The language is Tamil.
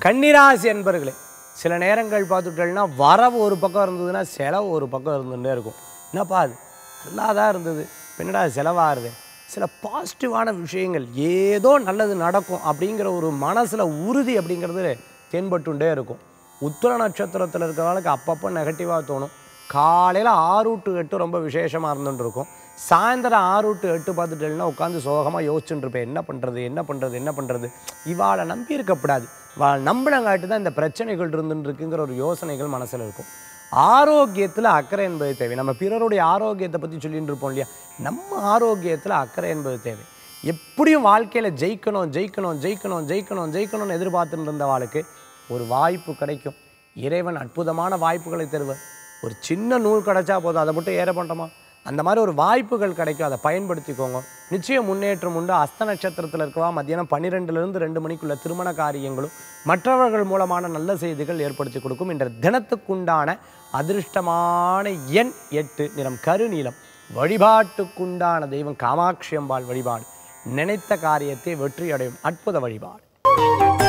கன்னிராசி என்பர்களே சில நேரங்கள் பார்த்துட்டேன்னா வரவு ஒரு பக்கம் இருந்ததுன்னா செலவு ஒரு பக்கம் இருந்துகிட்டே இருக்கும் என்னப்பா அது நல்லா தான் இருந்தது பின்னடா செலவாகுது சில பாசிட்டிவான விஷயங்கள் ஏதோ நல்லது நடக்கும் அப்படிங்கிற ஒரு மனசில் உறுதி அப்படிங்கிறது தென்பட்டுண்டே இருக்கும் உத்திர நட்சத்திரத்தில் இருக்கிறவங்களுக்கு அப்பப்போ நெகட்டிவாக தோணும் காலையில் ஆறு டு எட்டு ரொம்ப விசேஷமாக இருந்துட்டு இருக்கும் சாயந்தரம் ஆறு டு எட்டு பார்த்துட்டேன்னா உட்காந்து சோகமாக யோசிச்சுட்டு இருப்பேன் என்ன பண்ணுறது என்ன பண்ணுறது என்ன பண்ணுறது இவாளை நம்பி இருக்கக்கூடாது இவாளை நம்பினங்காட்டி தான் இந்த பிரச்சனைகள் இருந்துட்டு இருக்குங்கிற ஒரு யோசனைகள் மனசில் இருக்கும் ஆரோக்கியத்தில் அக்கறை என்பது தேவை நம்ம பிறருடைய ஆரோக்கியத்தை பற்றி சொல்லிட்டு இருப்போம் இல்லையா நம்ம ஆரோக்கியத்தில் அக்கறை என்பது தேவை எப்படியும் வாழ்க்கையில் ஜெயிக்கணும் ஜெயிக்கணும் ஜெயிக்கணும் ஜெயிக்கணும் ஜெயிக்கணும்னு எதிர்பார்த்துட்டு இருந்த வாழ்க்கை ஒரு வாய்ப்பு கிடைக்கும் இறைவன் அற்புதமான வாய்ப்புகளை தருவார் ஒரு சின்ன நூல் கிடைச்சா போதும் அதை மட்டும் ஏற பண்ணுறோமா அந்த மாதிரி ஒரு வாய்ப்புகள் கிடைக்கும் அதை பயன்படுத்திக்கோங்க நிச்சயம் முன்னேற்றம் உண்டு அஸ்த நட்சத்திரத்தில் இருக்கவா மத்தியானம் பன்னிரெண்டுலேருந்து ரெண்டு மணிக்குள்ள திருமண காரியங்களும் மற்றவர்கள் மூலமான நல்ல செய்திகள் ஏற்படுத்தி கொடுக்கும் என்ற தினத்துக்குண்டான அதிர்ஷ்டமான எண் எட்டு நிறம் கருநீலம் வழிபாட்டுக்குண்டான தெய்வம் காமாட்சி அம்பாள் வழிபாடு நினைத்த காரியத்தை வெற்றி அடையும் அற்புத வழிபாடு